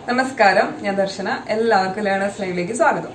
നമസ്കാരം ഞാൻ ദർശന എല്ലാവർക്കും ലേണേഴ്സ് ലൈവിലേക്ക് സ്വാഗതം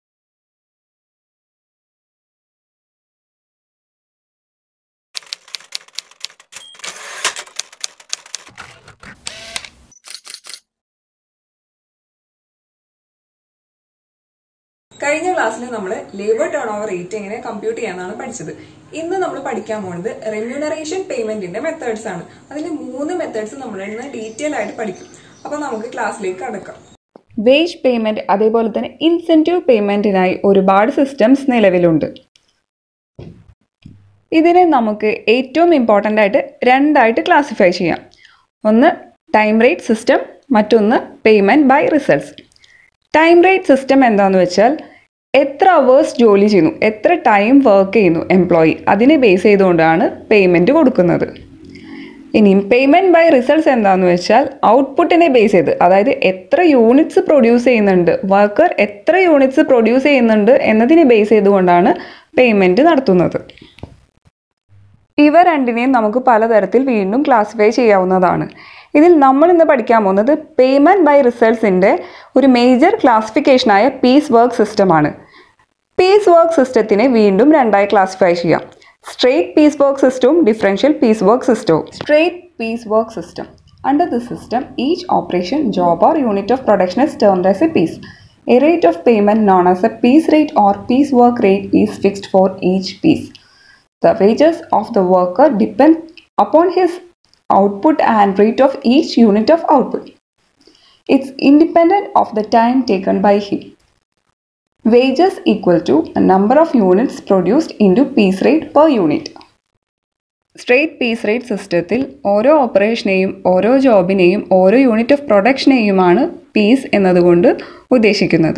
കഴിഞ്ഞ ക്ലാസ്സിൽ നമ്മൾ ലേബർ ടേൺ ഓവർ റേറ്റ് എങ്ങനെ കമ്പ്യൂട്ട് ചെയ്യാന്നാണ് പഠിച്ചത് ഇന്ന് നമ്മൾ പഠിക്കാൻ പോകുന്നത് റെമ്യൂണറേഷൻ പേയ്മെന്റിന്റെ മെത്തേഡ്സ് ആണ് അതിൽ മൂന്ന് മെത്തേഡ്സ് നമ്മൾ ഇന്ന് ഡീറ്റെയിൽ ആയിട്ട് പഠിക്കും അപ്പൊ നമുക്ക് ക്ലാസ്സിലേക്ക് കടക്കാം വേജ് പേയ്മെന്റ് അതേപോലെ തന്നെ ഇൻസെൻറ്റീവ് പേയ്മെന്റിനായി ഒരുപാട് സിസ്റ്റംസ് നിലവിലുണ്ട് ഇതിനെ നമുക്ക് ഏറ്റവും ഇമ്പോർട്ടൻ്റ് ആയിട്ട് രണ്ടായിട്ട് ക്ലാസിഫൈ ചെയ്യാം ഒന്ന് ടൈം റേറ്റ് സിസ്റ്റം മറ്റൊന്ന് payment by results time rate system എന്താണെന്ന് വെച്ചാൽ എത്ര അവേഴ്സ് ജോലി ചെയ്യുന്നു എത്ര ടൈം വർക്ക് ചെയ്യുന്നു എംപ്ലോയി അതിനെ ബേസ് ചെയ്തുകൊണ്ടാണ് പേയ്മെൻറ്റ് കൊടുക്കുന്നത് ഇനിയും പേയ്മെൻറ്റ് ബൈ റിസൾട്ട്സ് എന്താണെന്ന് വെച്ചാൽ ഔട്ട്പുട്ടിനെ ബേസ് ചെയ്ത് അതായത് എത്ര യൂണിറ്റ്സ് പ്രൊഡ്യൂസ് ചെയ്യുന്നുണ്ട് വർക്കർ എത്ര യൂണിറ്റ്സ് പ്രൊഡ്യൂസ് ചെയ്യുന്നുണ്ട് എന്നതിനെ ബേസ് ചെയ്തുകൊണ്ടാണ് പേയ്മെൻറ്റ് നടത്തുന്നത് ഇവ രണ്ടിനെയും നമുക്ക് പലതരത്തിൽ വീണ്ടും ക്ലാസിഫൈ ചെയ്യാവുന്നതാണ് ഇതിൽ നമ്മൾ ഇന്ന് പഠിക്കാൻ പോകുന്നത് പേയ്മെൻറ്റ് ബൈ റിസൾട്ട്സിൻ്റെ ഒരു മേജർ ക്ലാസിഫിക്കേഷനായ പീസ് വർക്ക് സിസ്റ്റമാണ് പീസ് വർക്ക് സിസ്റ്റത്തിനെ വീണ്ടും രണ്ടായി ക്ലാസിഫൈ ചെയ്യാം സ്ട്രേറ്റ് പീസ് വർക്ക് സിസ്റ്റവും ഡിഫറൻഷ്യൽ പീസ് വർക്ക് സിസ്റ്റവും straight piece work system under this system each operation job or unit of production is termed as a piece. A rate of payment known as a piece rate or piece work rate is fixed for each piece. The wages of the worker depend upon his output and rate of each unit of output. It's independent of the time taken by him. Wages equal to a number of units produced into piece rate per unit. Straight piece rate സിസ്റ്റത്തിൽ ഓരോ ഓപ്പറേഷനെയും ഓരോ ജോബിനെയും ഓരോ unit of പ്രൊഡക്ഷനെയുമാണ് piece എന്നതുകൊണ്ട് ഉദ്ദേശിക്കുന്നത്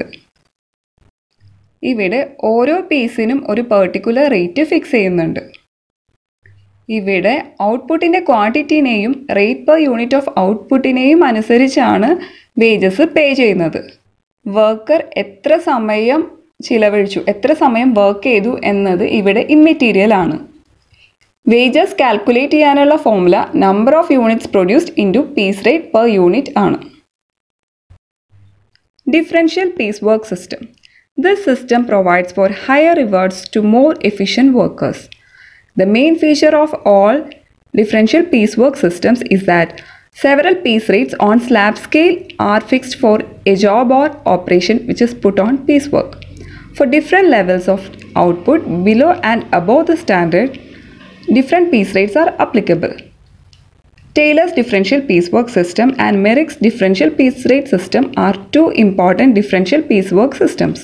ഇവിടെ ഓരോ പീസിനും ഒരു particular rate fix ചെയ്യുന്നുണ്ട് ഇവിടെ ഔട്ട്പുട്ടിൻ്റെ ക്വാണ്ടിറ്റിനെയും റേറ്റ് പെർ യൂണിറ്റ് ഓഫ് ഔട്ട്പുട്ടിനെയും അനുസരിച്ചാണ് വേജസ് പേ ചെയ്യുന്നത് വർക്കർ എത്ര സമയം ചിലവഴിച്ചു എത്ര സമയം വർക്ക് ചെയ്തു എന്നത് ഇവിടെ ഇമ്മെറ്റീരിയൽ ആണ് വേജസ് കാൽക്കുലേറ്റ് ചെയ്യാനുള്ള formula number of units produced into piece rate per unit ആണ് differential piece work system this system provides for higher rewards to more efficient workers The main feature of all differential piecework systems is that several piece rates on slab scale are fixed for a job or operation which is put on piecework. For different levels of output below and above the standard, different piece rates are applicable. Taylor's differential piecework system and Merrick's differential piece rate system are two important differential piecework systems.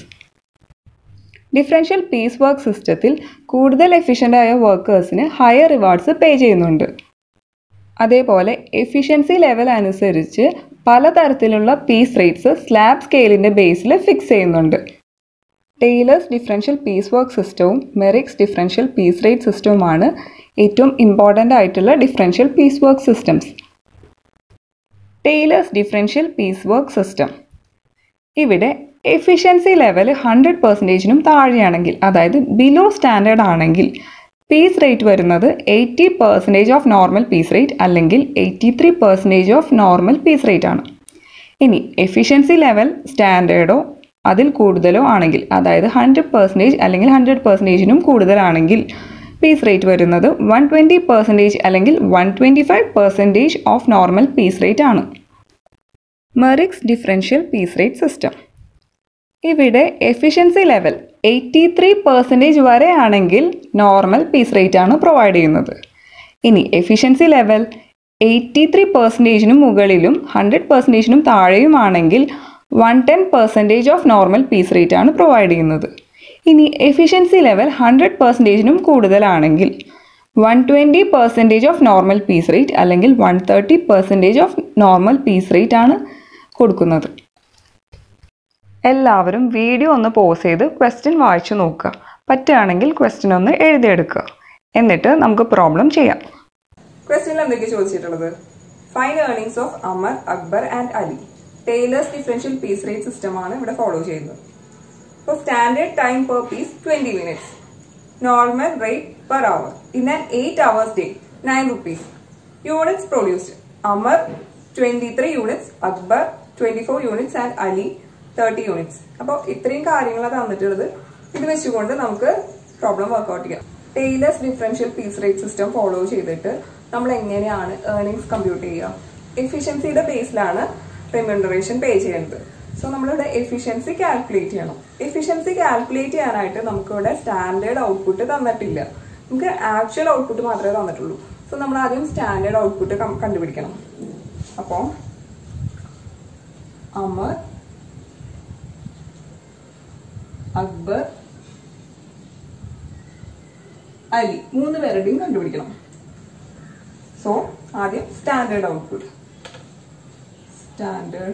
Differential piece work സിസ്റ്റത്തിൽ കൂടുതൽ efficient ആയ വർക്കേഴ്സിന് higher rewards പേ ചെയ്യുന്നുണ്ട് അതേപോലെ efficiency level അനുസരിച്ച് പലതരത്തിലുള്ള piece rates slab സ്കെയിലിൻ്റെ ബേസിൽ fix ചെയ്യുന്നുണ്ട് ടെയ്ലേഴ്സ് ഡിഫറൻഷ്യൽ പീസ് വർക്ക് സിസ്റ്റവും മെറിക്സ് ഡിഫറൻഷ്യൽ പീസ് റേറ്റ് സിസ്റ്റവുമാണ് ഏറ്റവും ഇമ്പോർട്ടൻ്റ് ആയിട്ടുള്ള differential piece work systems Taylor's differential piece work system ഇവിടെ എഫിഷ്യൻസി ലെവൽ ഹൺഡ്രഡ് പെർസെൻറ്റേജിനും താഴെയാണെങ്കിൽ അതായത് ബിലോ സ്റ്റാൻഡേർഡ് ആണെങ്കിൽ പീസ് റേറ്റ് വരുന്നത് eighty percentage of normal piece rate അല്ലെങ്കിൽ eighty three percentage of normal piece rate ആണ് ഇനി എഫിഷ്യൻസി ലെവൽ സ്റ്റാൻഡേർഡോ അതിൽ കൂടുതലോ ആണെങ്കിൽ അതായത് ഹൺഡ്രഡ് പെർസെൻറ്റേജ് അല്ലെങ്കിൽ ഹൺഡ്രഡ് പെർസെൻറ്റേജിനും കൂടുതലാണെങ്കിൽ പീസ് റേറ്റ് വരുന്നത് വൺ ട്വൻറ്റി പെർസെൻറ്റേജ് അല്ലെങ്കിൽ one twenty five percentage of normal piece rate ആണ് Merrick's differential piece rate system ഇവിടെ efficiency level eighty three percentage വരെ ആണെങ്കിൽ നോർമൽ പീസ് റേറ്റ് ആണ് പ്രൊവൈഡ് ചെയ്യുന്നത് ഇനി എഫിഷ്യൻസി ലെവൽ എയ്റ്റി ത്രീ പെർസെൻറ്റേജിനും മുകളിലും ഹൺഡ്രഡ് പെർസെൻറ്റേജിനും താഴെയുമാണെങ്കിൽ one ten percentage of normal piece rate ആണ് പ്രൊവൈഡ് ചെയ്യുന്നത് ഇനി എഫിഷ്യൻസി ലെവൽ ഹൺഡ്രഡ് പെർസെൻറ്റേജിനും കൂടുതലാണെങ്കിൽ one twenty percentage of normal piece rate അല്ലെങ്കിൽ one thirty percentage of normal piece rate ആണ് കൊടുക്കുന്നത് എല്ലാവരും വീഡിയോ ഒന്ന് പോസ് ചെയ്ത് ക്വസ്റ്റ്യൻ വായിച്ചു നോക്കുക പറ്റുകയാണെങ്കിൽ ക്വസ്റ്റ്യൻ ഒന്ന് എഴുതിയെടുക്കുക എന്നിട്ട് നമുക്ക് പ്രോബ്ലം ചെയ്യാം ക്വസ്റ്റ്യനിൽ എന്തൊക്കെ ചോദിച്ചിട്ടുള്ളത് find earnings of Amar Akbar and Ali Taylor's differential piece rate system ആണ് ഇവിടെ ഫോളോ ചെയ്യുന്നത് അപ്പോൾ standard time per piece twenty minutes normal rate per hour in an eight hours day nine rupees units produced Amar twenty three units Akbar twenty four units and Ali thirty units അപ്പോൾ ഇത്രയും കാര്യങ്ങളാണ് തന്നിട്ടുള്ളത് ഇത് വെച്ചുകൊണ്ട് നമുക്ക് പ്രോബ്ലം വർക്ക്ഔട്ട് ചെയ്യാം Taylor's differential piece rate system follow ചെയ്തിട്ട് നമ്മൾ എങ്ങനെയാണ് ഏർണിങ്സ് കമ്പ്യൂട്ട് ചെയ്യുക എഫിഷ്യൻസിയുടെ ബേസിലാണ് റെമ്യൂണറേഷൻ പേ ചെയ്യുന്നത് സോ നമ്മളിവിടെ എഫിഷ്യൻസി കാൽക്കുലേറ്റ് ചെയ്യണം എഫിഷ്യൻസി കാൽക്കുലേറ്റ് ചെയ്യാനായിട്ട് നമുക്കിവിടെ സ്റ്റാൻഡേർഡ് ഔട്ട്പുട്ട് തന്നിട്ടില്ല നമുക്ക് ആക്ച്വൽ ഔട്ട്പുട്ട് മാത്രമേ തന്നിട്ടുള്ളൂ സോ നമ്മൾ ആദ്യം സ്റ്റാൻഡേർഡ് ഔട്ട്പുട്ട് കണ്ടുപിടിക്കണം അപ്പോൾ അമർ അക്ബർ അലി മൂന്ന് പേരുടെയും കണ്ടുപിടിക്കണം സോ ആദ്യം സ്റ്റാൻഡേർഡ് ഔട്ട്പുട്ട് സ്റ്റാൻഡേർഡ്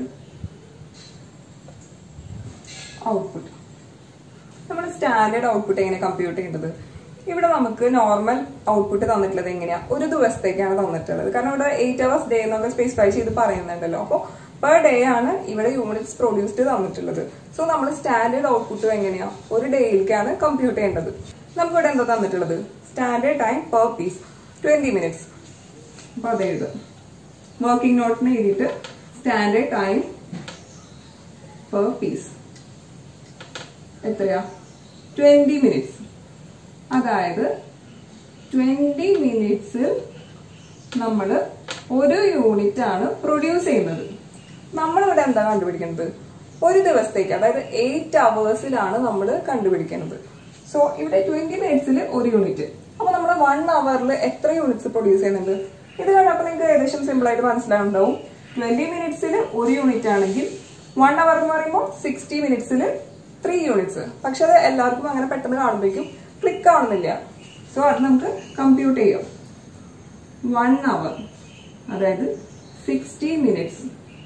ഔട്ട്പുട്ട് നമ്മൾ സ്റ്റാൻഡേർഡ് ഔട്ട്പുട്ട് എങ്ങനെ കമ്പ്യൂട്ട് ചെയ്യേണ്ടത് ഇവിടെ നമുക്ക് നോർമൽ ഔട്ട്പുട്ട് തന്നിട്ടുള്ളത് എങ്ങനെയാ ഒരു ദിവസത്തേക്കാണ് തന്നിട്ടുള്ളത് കാരണം ഇവിടെ എയ്റ്റ് അവേഴ്സ് ഡേ എന്നൊക്കെ സ്പെസിഫൈ ചെയ്ത് പറയുന്നുണ്ടല്ലോ അപ്പോൾ പെർ ഡേ ആണ് ഇവിടെ യൂണിറ്റ്സ് പ്രൊഡ്യൂസ്ഡ് തന്നിട്ടുള്ളത് സോ നമ്മൾ സ്റ്റാൻഡേർഡ് ഔട്ട്പുട്ട് എങ്ങനെയാ ഒരു ഡേയിലേക്കാണ് കമ്പ്യൂട്ട് ചെയ്യേണ്ടത് നമുക്ക് ഇവിടെ എന്താ തന്നിട്ടുള്ളത് standard time per piece twenty minutes അപ്പൊ അത് എഴുതുക വർക്കിംഗ് നോട്ടിന് എഴുതിയിട്ട് സ്റ്റാൻഡേർഡ് ടൈം പെർ പീസ് എത്രയാ ട്വന്റി മിനിറ്റ്സ് അതായത് ട്വന്റി മിനിറ്റ്സിൽ നമ്മൾ ഒരു യൂണിറ്റ് ആണ് പ്രൊഡ്യൂസ് ചെയ്യുന്നത് നമ്മളിവിടെ എന്താ കണ്ടുപിടിക്കുന്നത് ഒരു ദിവസത്തേക്ക് അതായത് എയ്റ്റ് അവേഴ്സിലാണ് നമ്മൾ കണ്ടുപിടിക്കുന്നത് സോ ഇവിടെ ട്വന്റി മിനിറ്റ്സിൽ ഒരു യൂണിറ്റ് അപ്പൊ നമ്മൾ വൺ അവറിൽ എത്ര യൂണിറ്റ്സ് പ്രൊഡ്യൂസ് ചെയ്യുന്നുണ്ട് ഇത് കണ്ടപ്പോൾ നിങ്ങൾക്ക് ഏകദേശം സിമ്പിൾ ആയിട്ട് മനസ്സിലാവുണ്ടാവും ട്വന്റി മിനിറ്റ്സിൽ ഒരു യൂണിറ്റ് ആണെങ്കിൽ വൺ അവർ എന്ന് പറയുമ്പോൾ സിക്സ്റ്റി മിനിറ്റ്സിൽ ത്രീ യൂണിറ്റ്സ് പക്ഷെ അത് എല്ലാവർക്കും അങ്ങനെ പെട്ടെന്ന് കാണുമ്പോഴേക്കും ക്ലിക്ക് ആവുന്നില്ല സോ അത് നമുക്ക് കമ്പ്യൂട്ട് ചെയ്യാം വൺ അവർ അതായത് സിക്സ്റ്റി മിനിറ്റ്സ്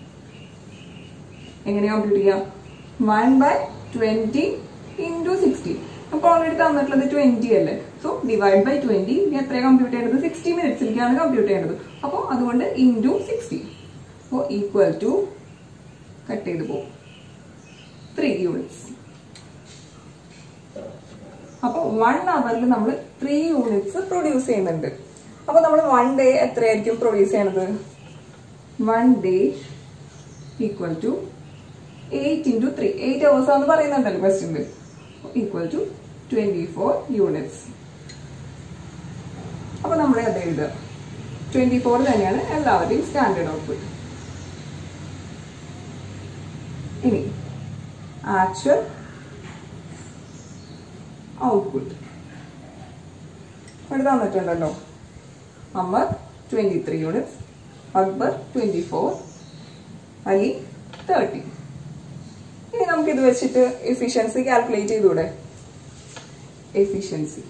എങ്ങനെ കമ്പ്യൂട്ട് ചെയ്യാം one by twenty into sixty നമുക്ക് ഓൾറെഡി തന്നിട്ടുള്ളത് ട്വന്റി അല്ലേ സോ ഡിവൈഡ് ബൈ ട്വന്റി ഇനി എത്ര കമ്പ്യൂട്ട് ചെയ്യേണ്ടത് സിക്സ്റ്റി മിനിറ്റ്സിലേക്കാണ് കമ്പ്യൂട്ട് ചെയ്യേണ്ടത് അപ്പോൾ അതുകൊണ്ട് ഇൻറ്റു സിക്സ്റ്റി അപ്പോൾ ഈക്വൽ ടു കട്ട് ചെയ്ത് പോകും ത്രീ യൂണിറ്റ്സ് അപ്പോൾ വൺ അവറിൽ നമ്മൾ ത്രീ യൂണിറ്റ്സ് പ്രൊഡ്യൂസ് ചെയ്യുന്നുണ്ട് അപ്പോൾ നമ്മൾ വൺ ഡേ എത്രയായിരിക്കും പ്രൊഡ്യൂസ് ചെയ്യണത് one day equal to eight into three eight hours ആണെന്ന് പറയുന്നുണ്ടല്ലോ ക്വസ്റ്റ്യനിൽ equal to twenty four units അപ്പോൾ നമ്മൾ അത് എഴുതുക ട്വന്റി ഫോർ തന്നെയാണ് എല്ലാവരുടെയും സ്റ്റാൻഡേർഡ് ഔട്ട്പുട്ട് ഇനി ആക്ച്വൽ ഔട്ട്പുട്ട് ഇവിടെ തന്നിട്ടുണ്ടല്ലോ Amar twenty three units Akbar twenty four Ali thirty ഇനി നമുക്ക് ഇത് വെച്ചിട്ട് എഫിഷ്യൻസി കാൽക്കുലേറ്റ് ചെയ്തൂടെ എഫിഷ്യൻസി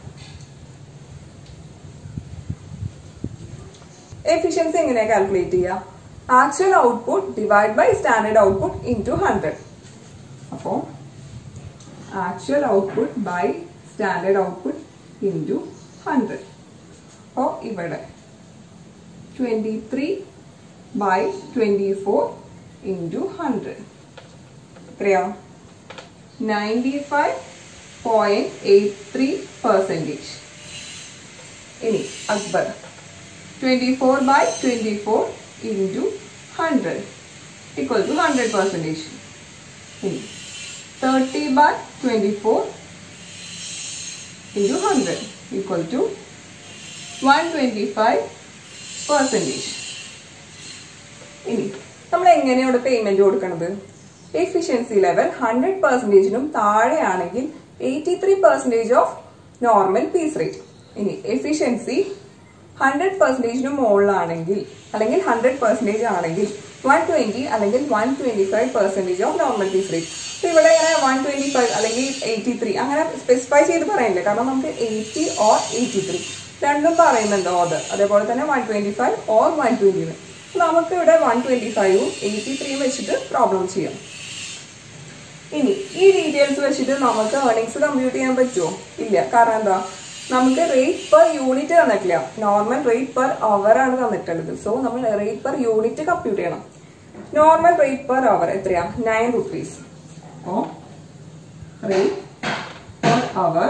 എഫിഷ്യൻസി എങ്ങനെയാ കാൽക്കുലേറ്റ് ചെയ്യുക actual output divide by standard output into hundred അപ്പോൾ actual output by standard output into hundred അപ്പോൾ ഇവിടെ twenty three by twenty four into hundred എത്രയാ ninety five point eight three percentage ഇനി Akbar twenty four by twenty four into hundred equal to hundred percentage ഇനി thirty by twenty four into hundred equal to one twenty five percentage ഇനി നമ്മൾ എങ്ങനെയാണ് payment കൊടുക്കുന്നത് efficiency level hundred പെർസെൻറ്റേജിനും താഴെയാണെങ്കിൽ eighty three percentage of normal piece rate ഇനി efficiency hundred പെർസെൻറ്റേജിന് മുകളിലാണെങ്കിൽ അല്ലെങ്കിൽ ഹൺഡ്രഡ് പെർസെൻറ്റേജ് ആണെങ്കിൽ വൺ ട്വന്റി അല്ലെങ്കിൽ one twenty five percentage of normal piece rate അപ്പൊ ഇവിടെ ഇങ്ങനെ വൺ ട്വന്റി ഫൈവ് അല്ലെങ്കിൽ എയ്റ്റി ത്രീ അങ്ങനെ സ്പെസിഫൈ ചെയ്ത് പറയില്ല കാരണം നമുക്ക് എയ്റ്റി ഓർ എയ്റ്റി ത്രീ രണ്ടും പറയുന്നുണ്ട് ഓർഡർ അതേപോലെ തന്നെ one twenty five or one twenty നമുക്ക് ഇവിടെ വൺ ട്വന്റി ഫൈവും എയ്റ്റി ത്രീയും വെച്ചിട്ട് പ്രോബ്ലം ചെയ്യാം ഇനി ഈ ഡീറ്റെയിൽസ് വെച്ചിട്ട് നമുക്ക് ഏർണിങ്സ് കമ്പ്യൂട്ട് ചെയ്യാൻ പറ്റുമോ ഇല്ല കാരണം എന്താ നമുക്ക് റേറ്റ് പെർ യൂണിറ്റ് തന്നിട്ടില്ല നോർമൽ റേറ്റ് പെർ അവർ ആണ് തന്നിട്ടുള്ളത് സോ നമ്മൾ റേറ്റ് പെർ യൂണിറ്റ് കമ്പ്യൂട്ട് ചെയ്യണം നോർമൽ റേറ്റ് പെർ അവർ എത്രയാ nine rupees oh rate per hour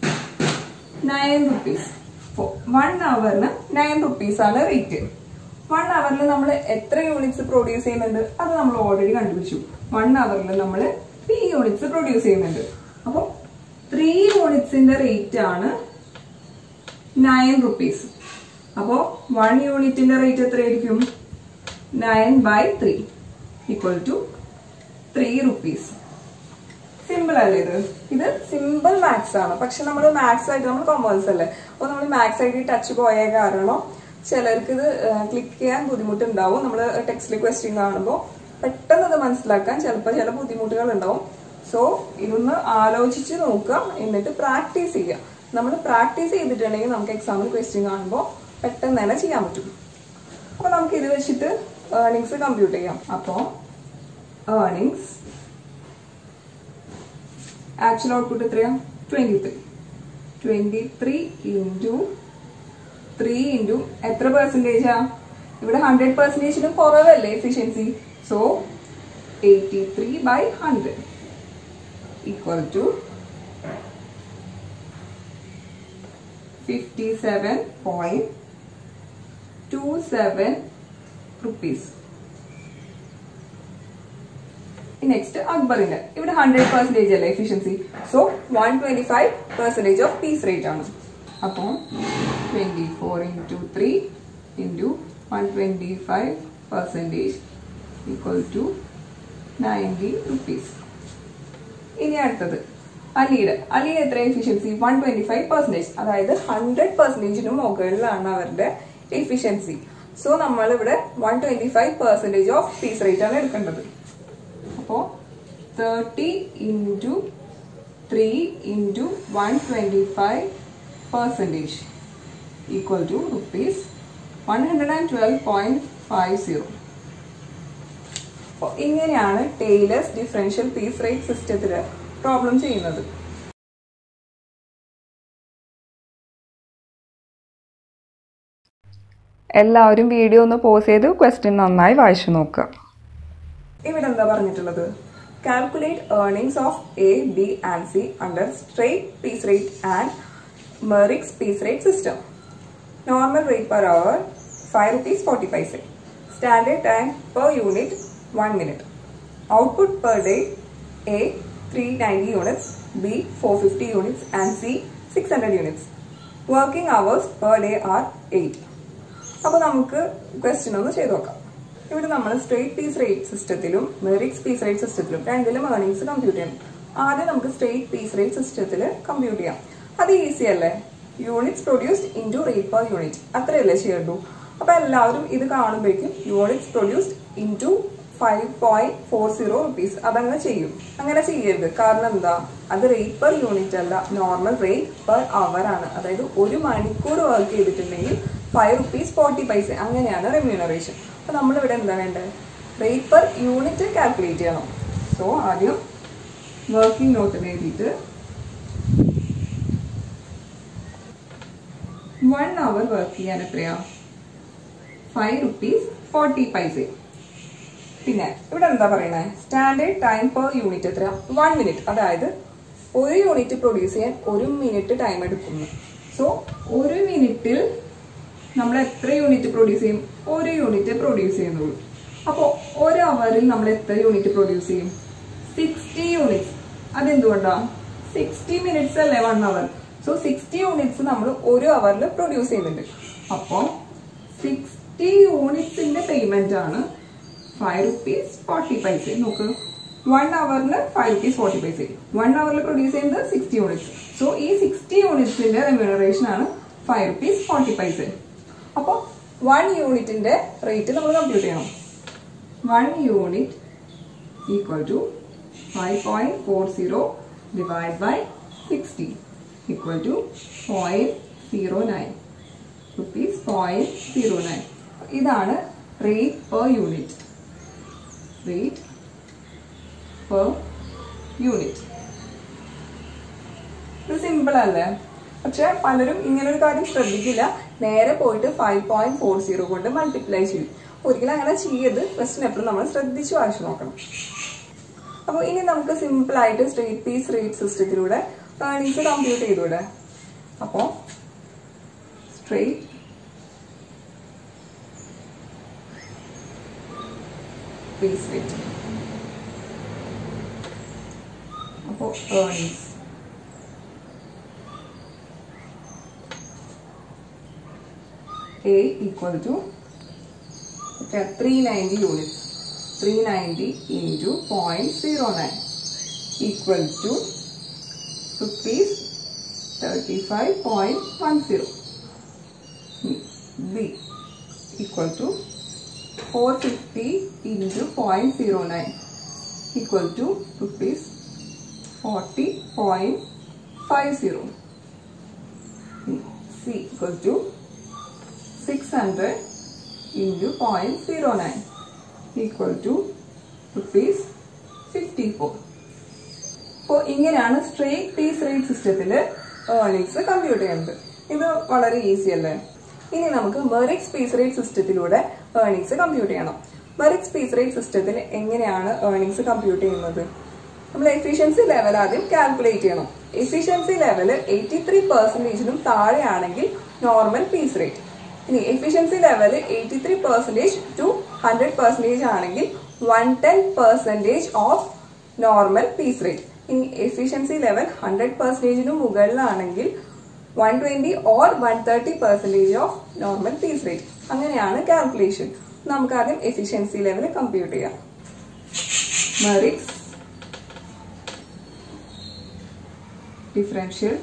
nine rupees one അവറിന് നയൻ റുപ്പീസ് ആണ് റേറ്റ് വൺ അവറിൽ നമ്മൾ എത്ര യൂണിറ്റ്സ് പ്രൊഡ്യൂസ് ചെയ്യുന്നുണ്ട് അത് നമ്മൾ ഓൾറെഡി കണ്ടുപിടിച്ചു വൺ അവറിൽ നമ്മൾ ത്രീ യൂണിറ്റ്സ് പ്രൊഡ്യൂസ് ചെയ്യുന്നുണ്ട് അപ്പോൾ ത്രീ യൂണിറ്റ്സിന്റെ റേറ്റ് ആണ് നയൻ റുപ്പീസ് അപ്പോൾ വൺ യൂണിറ്റിന്റെ റേറ്റ് എത്രയായിരിക്കും nine by three equal to three rupees simple അല്ലേ ഇത് ഇത് സിമ്പിൾ മാത്സ് ആണ് പക്ഷെ നമ്മൾ മാത്സ് ആയിട്ട് നമ്മൾ കൊമേഴ്സ് അല്ലേ അപ്പോൾ നമ്മൾ മാത്സ് ആയിട്ട് ടച്ച് പോയ കാരണം ചിലർക്ക് ഇത് ക്ലിക്ക് ചെയ്യാൻ ബുദ്ധിമുട്ടുണ്ടാവും നമ്മൾ ടെക്സ്റ്റിൽ ക്വസ്റ്റ്യൻ കാണുമ്പോൾ പെട്ടെന്ന് ഇത് മനസ്സിലാക്കാൻ ചിലപ്പോൾ ചില ബുദ്ധിമുട്ടുകൾ ഉണ്ടാവും സോ ഇതൊന്ന് ആലോചിച്ച് നോക്കുക എന്നിട്ട് പ്രാക്ടീസ് ചെയ്യുക നമ്മൾ പ്രാക്ടീസ് ചെയ്തിട്ടുണ്ടെങ്കിൽ നമുക്ക് എക്സാമിൽ ക്വസ്റ്റ്യൻ കാണുമ്പോൾ പെട്ടെന്ന് തന്നെ ചെയ്യാൻ പറ്റും അപ്പോൾ നമുക്ക് ഇത് വെച്ചിട്ട് ഏർണിങ്സ് കമ്പ്യൂട്ട് ചെയ്യാം അപ്പോൾ ഏർണിങ്സ് ആക്ച്വൽ ഔട്ട്പുട്ട് എത്രയാ twenty three twenty three into three into എത്ര പെർസെൻറ്റേജാ ഇവിടെ ഹൺഡ്രഡ് പെർസെൻറ്റേജിന് കുറവല്ലേ efficiency so eighty three by hundred equal to fifty seven point two seven rupees next അക്ബറിന്റെ ഇവിടെ ഹൺഡ്രഡ് പെർസെന്റേജ് അല്ലേ efficiency so one twenty five percentage of piece rate ആണ് അപ്പോൾ twenty four into three into one twenty five percentage equal to ninety rupees ഇനി അടുത്തത് അലിയുടെ അലി എത്ര efficiency one twenty five percentage അതായത് ഹൺഡ്രഡ് പെർസെന്റേജിന് മുകളിലാണ് അവരുടെ എഫിഷ്യൻസി സോ നമ്മൾ ഇവിടെ one twenty five percentage of piece rate ആണ് എടുക്കേണ്ടത് അപ്പോൾ thirty into three into one twenty five percentage equal to rupees one hundred and twelve point five zero അപ്പോൾ ഇങ്ങനെയാണ് ടൈലേഴ്സ് ഡിഫറൻഷ്യൽ പീസ് റേറ്റ് സിസ്റ്റത്തിൽ problem ചെയ്യുന്നത് എല്ലാവരും വീഡിയോ ഒന്ന് pose ചെയ്ത് ക്വസ്റ്റ്യൻ നന്നായി വായിച്ചു നോക്കുക ഇവിടെ എന്താ പറഞ്ഞിട്ടുള്ളത് calculate earnings of A B and C under straight piece rate and Merrick's piece rate system normal rate per hour five rupees forty paise standard time per unit one minute output per day A three ninety units B four fifty units and C six hundred units working hours per day are eight അപ്പോൾ നമുക്ക് question ഒന്ന് ചെയ്ത് നോക്കാം ഇവിടെ നമ്മൾ straight piece rate സിസ്റ്റത്തിലും Merrick's piece rate സിസ്റ്റത്തിലും രണ്ടിലും ഏർണിങ്സ് കമ്പ്യൂട്ട് ചെയ്യണം ആദ്യം നമുക്ക് സ്ട്രേറ്റ് പീസ് റേറ്റ് സിസ്റ്റത്തിൽ കമ്പ്യൂട്ട് ചെയ്യാം അത് ഈസി അല്ലേ units produced into rate per unit അത്രയല്ലേ ചെയ്യുള്ളൂ അപ്പൊ എല്ലാവരും ഇത് കാണുമ്പോഴേക്കും units produced into five point four zero rupees അതങ്ങനെ ചെയ്യും അങ്ങനെ ചെയ്യരുത് കാരണം എന്താ അത് റേറ്റ് പെർ യൂണിറ്റ് അല്ല നോർമൽ റേറ്റ് പെർ അവർ ആണ് അതായത് ഒരു മണിക്കൂർ വർക്ക് ചെയ്തിട്ടുണ്ടെങ്കിൽ ഫൈവ് റുപ്പീസ് ഫോർട്ടി പൈസ അങ്ങനെയാണ് റെമ്യൂണറേഷൻ അപ്പൊ നമ്മളിവിടെ എന്താ വേണ്ടത് റേറ്റ് പെർ യൂണിറ്റ് കാൽക്കുലേറ്റ് ചെയ്യണം സോ ആദ്യം വർക്കിംഗ് നോട്ട് എഴുതിയിട്ട് വൺ അവർ വർക്ക് ചെയ്യാൻ എത്രയാ ഫൈവ് റുപ്പീസ് ഫോർട്ടി പൈസ പിന്നെ ഇവിടെ എന്താ പറയണേ സ്റ്റാൻഡേർഡ് ടൈം പെർ യൂണിറ്റ് എത്ര വൺ മിനിറ്റ് അതായത് ഒരു യൂണിറ്റ് പ്രൊഡ്യൂസ് ചെയ്യാൻ ഒരു മിനിറ്റ് ടൈം എടുക്കുന്നു സോ ഒരു മിനിറ്റിൽ നമ്മൾ എത്ര യൂണിറ്റ് പ്രൊഡ്യൂസ് ചെയ്യും ഒരു യൂണിറ്റ് പ്രൊഡ്യൂസ് ചെയ്യുന്നുള്ളൂ അപ്പോൾ ഒരു അവറിൽ നമ്മൾ എത്ര യൂണിറ്റ് പ്രൊഡ്യൂസ് ചെയ്യും സിക്സ്റ്റി യൂണിറ്റ്സ് അതെന്തുകൊണ്ടാണ് സിക്സ്റ്റി മിനിറ്റ്സ് അല്ലേ one hour so sixty units നമ്മൾ ഒരു അവറിൽ പ്രൊഡ്യൂസ് ചെയ്യുന്നുണ്ട് അപ്പോൾ സിക്സ്റ്റി യൂണിറ്റ്സിന്റെ പേയ്മെന്റ് ആണ് ഫൈവ് റുപ്പീസ് ഫോർട്ടി പൈസ നോക്ക് വൺ അവറിൽ five rupees forty paise one അവറിൽ പ്രൊഡ്യൂസ് ചെയ്യുന്നത് സിക്സ്റ്റി യൂണിറ്റ്സ് സോ ഈ സിക്സ്റ്റി യൂണിറ്റ്സിന്റെ റെമ്യൂണറേഷൻ ആണ് ഫൈവ് റുപ്പീസ് ഫോർട്ടി പൈസ അപ്പോൾ വൺ യൂണിറ്റിന്റെ റേറ്റ് നമ്മൾ കമ്പ്യൂട്ട് ചെയ്യണം one unit equal to five point four zero divide by sixty equal to point zero nine rupees point zero nine ഇതാണ് rate per unit rate per unit ഇത് simple അല്ലേ പക്ഷെ പലരും ഇങ്ങനെ ഒരു കാര്യം ശ്രദ്ധിക്കില്ല നേരെ പോയിട്ട് ഫൈവ് പോയിന്റ് ഫോർ സീറോ കൊണ്ട് മൾട്ടിപ്ലൈ ചെയ്യും ഒരിക്കലും അങ്ങനെ ചെയ്യരുത് ക്വസ്റ്റൻ എപ്പോഴും നമ്മൾ ശ്രദ്ധിച്ച് വായിച്ചു നോക്കണം അപ്പോൾ ഇനി നമുക്ക് സിമ്പിൾ ആയിട്ട് സ്ട്രേറ്റ് പീസ് റേറ്റ് സിസ്റ്റത്തിലൂടെ ഏർണിങ്സ് കമ്പ്യൂട്ട് ചെയ്തൂടെ അപ്പോൾ സ്ട്രേറ്റ് പീസ് റേറ്റ് അപ്പോൾ earnings A equal to okay, 390 units. 390 into 0.09 equal to rupees 35.10. B equal to 450 into 0.09 equal to rupees 40.50. C equal to 600 into 0.09 equal to rupees 54. അപ്പോൾ ഇങ്ങനെയാണ് straight piece rate സിസ്റ്റത്തിൽ earnings compute ചെയ്യുന്നത് ഇത് വളരെ easy അല്ലേ ഇനി നമുക്ക് മെറിക്സ് പീസ് റേറ്റ് സിസ്റ്റത്തിലൂടെ ഏർണിങ്സ് കമ്പ്യൂട്ട് ചെയ്യണം മെറിക്സ് പീസ് റേറ്റ് സിസ്റ്റത്തിൽ എങ്ങനെയാണ് ഏർണിങ്സ് കമ്പ്യൂട്ട് ചെയ്യുന്നത് നമ്മൾ എഫിഷ്യൻസി ലെവൽ ആദ്യം കാൽക്കുലേറ്റ് ചെയ്യണം എഫിഷ്യൻസി ലെവൽ എയ്റ്റി ത്രീ പെർസെൻറ്റേജിനും താഴെയാണെങ്കിൽ നോർമൽ പീസ് റേറ്റ് ഇനി efficiency level eighty three percentage to hundred percentage ആണെങ്കിൽ one ten percentage of normal piece rate ഇനി എഫിഷ്യൻസി ലെവൽ ഹൺഡ്രഡ് പെർസെൻറ്റേജിന് മുകളിലാണെങ്കിൽ one twenty or one thirty percentage of normal piece rate അങ്ങനെയാണ് calculation നമുക്ക് ആദ്യം efficiency level compute ചെയ്യാം Merrick's differential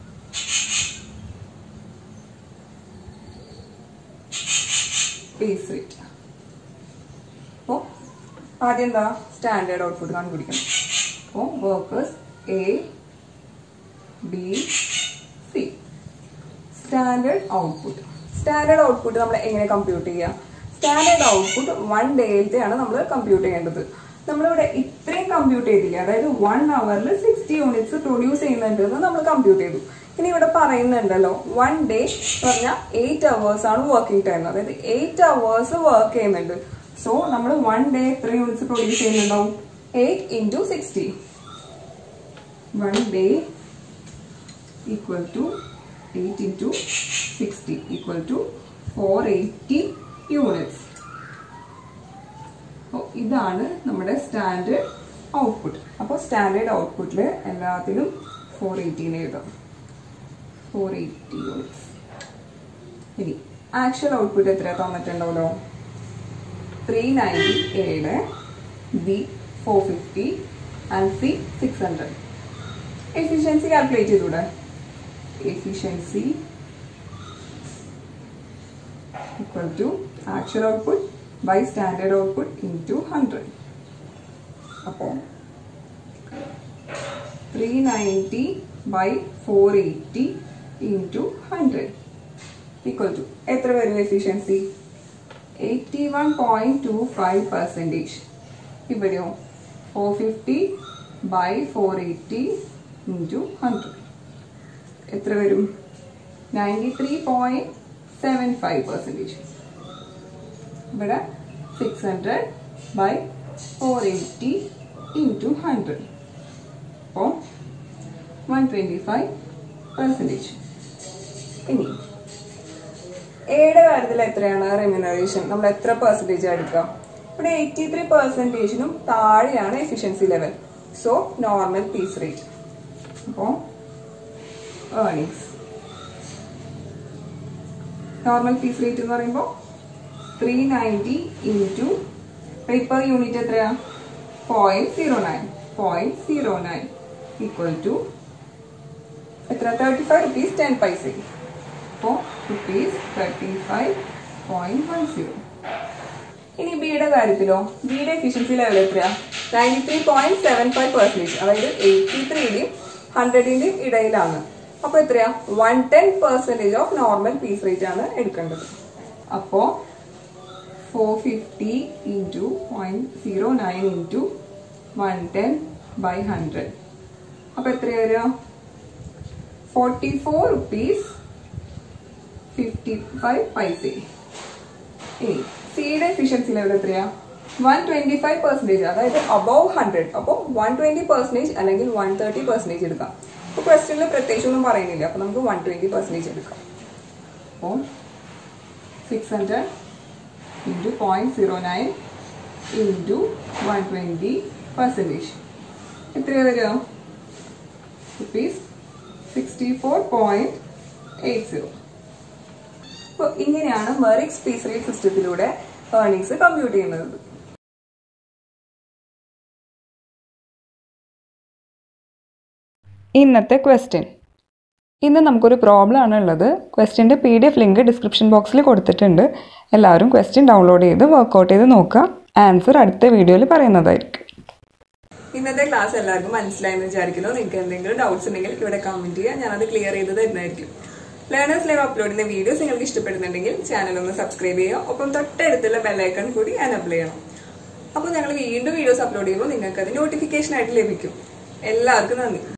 piece rate അപ്പോൾ ആദ്യം എന്താ സ്റ്റാൻഡേർഡ് ഔട്ട്പുട്ട് കണ്ടുപിടിക്കണം അപ്പോൾ workers A B C standard output standard output നമ്മൾ എങ്ങനെ കമ്പ്യൂട്ട് ചെയ്യുക സ്റ്റാൻഡേർഡ് ഔട്ട്പുട്ട് വൺ ഡേയിലത്തെയാണ് നമ്മൾ കമ്പ്യൂട്ട് ചെയ്യേണ്ടത് നമ്മളിവിടെ ഇത്രയും കമ്പ്യൂട്ട് ചെയ്തില്ല അതായത് വൺ അവറിൽ സിക്സ്റ്റി യൂണിറ്റ്സ് പ്രൊഡ്യൂസ് ചെയ്യുന്നുണ്ട് എന്ന് നമ്മൾ കമ്പ്യൂട്ട് ചെയ്തു ഇനി ഇവിടെ പറയുന്നുണ്ടല്ലോ വൺ ഡേ എന്ന് പറഞ്ഞാൽ എയ്റ്റ് അവേഴ്സ് ആണ് വർക്കിംഗ് ടൈം അതായത് എയ്റ്റ് അവേഴ്സ് വർക്ക് ചെയ്യുന്നുണ്ട് സോ നമ്മൾ വൺ ഡേ എത്ര യൂണിറ്റ്സ് പ്രൊഡ്യൂസ് ചെയ്യുന്നുണ്ടാവും eight into sixty one day equal to eight into sixty equal to four eighty units അപ്പോൾ ഇതാണ് നമ്മുടെ സ്റ്റാൻഡേർഡ് ഔട്ട്പുട്ട് അപ്പോൾ സ്റ്റാൻഡേർഡ് ഔട്ട്പുട്ടിൽ എല്ലാത്തിലും ഫോർ എയ്റ്റീന് എഴുതാം ഫോർ എയ്റ്റി യൂണിറ്റ്സ് ഇനി ആക്ച്വൽ ഔട്ട്പുട്ട് എത്ര തന്നിട്ടുണ്ടാവല്ലോ ത്രീ നയൻറ്റി ഏഴ് B four fifty and C six hundred efficiency calculate ചെയ്തൂടെ efficiency equal to actual output by standard output into 100. അപ്പോൾ three ninety by four eighty into hundred equal to എത്ര വരും efficiency eighty one point two five percentage ഇവിടെയോ four fifty by four eighty into hundred എത്ര വരും ninety three point seven five percentage ഇവിടെ six hundred by four eighty into hundred അപ്പോൾ one twenty five percentage ഇനി എയുടെ കാര്യത്തിൽ എത്രയാണ് remuneration നമ്മൾ എത്ര പെർസെൻറ്റേജ് എടുക്കുക ഇവിടെ എയ്റ്റി ത്രീ പെർസെൻറ്റേജിനും താഴെയാണ് efficiency level so normal piece rate അപ്പോൾ ഏർണിങ്സ് നോർമൽ പീസ് റേറ്റ് എന്ന് പറയുമ്പോൾ three ninety into paper unit എത്രയാ point zero nine point zero nine equal to എത്ര thirty five rupees ten paise അപ്പോൾ rupees thirty five point one zero ഇനി ബിയുടെ കാര്യത്തിലോ ബിയുടെ എഫിഷ്യൻസി ലെവൽ എത്രയാ ninety three point seven five percentage അതായത് eighty ത്രീയുടെയും ഹൺഡ്രഡിന്റെയും ഇടയിലാണ് അപ്പൊ എത്രയാ one ten percentage of normal piece rate ആണ് എടുക്കേണ്ടത് അപ്പോ four fifty into point zero nine into one ten by hundred അപ്പൊ എത്രയാ വരിക forty four rupees fifty five paise ഇനി സിയുടെ എഫിഷ്യൻസി ലെവൽ എത്രയാ വൺ ട്വന്റി ഫൈവ് പെർസെൻറ്റേജ് അതായത് അബവ് ഹൺഡ്രഡ് അപ്പോൾ വൺ ട്വന്റി പെർസെൻറ്റേജ് അല്ലെങ്കിൽ വൺ തേർട്ടി പെർസെൻറ്റേജ് എടുക്കാം അപ്പോൾ ക്വസ്റ്റ്യനിൽ പ്രത്യേകിച്ച് ഒന്നും പറയുന്നില്ല അപ്പോൾ നമുക്ക് വൺ ട്വന്റി പെർസെൻറ്റേജ് എടുക്കാം അപ്പോൾ six hundred into point zero nine into one twenty percentage എത്രയാണ് വരിക rupees sixty four point eight zero അപ്പോൾ ഇങ്ങനെയാണ് മെറിക്സ് പീസ് റേറ്റ് സിസ്റ്റത്തിലൂടെ ഏർണിങ്സ് കമ്പ്യൂട്ട് ചെയ്യുന്നത് ഇന്നത്തെ ക്വസ്റ്റ്യൻ ഇന്ന് നമുക്കൊരു പ്രോബ്ലം ആണ് ഉള്ളത് ക്വസ്റ്റ്യൻ്റെ P D F link description ബോക്സിൽ കൊടുത്തിട്ടുണ്ട് എല്ലാവരും ക്വസ്റ്റ്യൻ ഡൗൺലോഡ് ചെയ്ത് വർക്കൗട്ട് ചെയ്ത് നോക്കുക ആൻസർ അടുത്ത വീഡിയോയിൽ പറയുന്നതായിരിക്കും ഇന്നത്തെ ക്ലാസ് എല്ലാവർക്കും മനസ്സിലായെന്ന് വിചാരിക്കുന്നു നിങ്ങൾക്ക് എന്തെങ്കിലും ഡൗട്ട്സ് ഉണ്ടെങ്കിൽ ഇവിടെ കമന്റ് ചെയ്യുക ഞാനത് ക്ലിയർ ചെയ്ത് തരുന്നതായിരിക്കും ലേണേഴ്സ് ലൈവ് അപ്ലോഡ് ചെയ്യുന്ന വീഡിയോസ് നിങ്ങൾക്ക് ഇഷ്ടപ്പെടുന്നുണ്ടെങ്കിൽ ചാനൽ ഒന്ന് സബ്സ്ക്രൈബ് ചെയ്യുക ഒപ്പം തൊട്ടടുത്തുള്ള ബെല്ലൈക്കൺ കൂടി അനബിൾ ചെയ്യണം അപ്പോൾ ഞങ്ങൾ വീണ്ടും വീഡിയോസ് അപ്ലോഡ് ചെയ്യുമ്പോൾ നിങ്ങൾക്ക് അത് നോട്ടിഫിക്കേഷൻ ആയിട്ട് ലഭിക്കും എല്ലാവർക്കും നന്ദി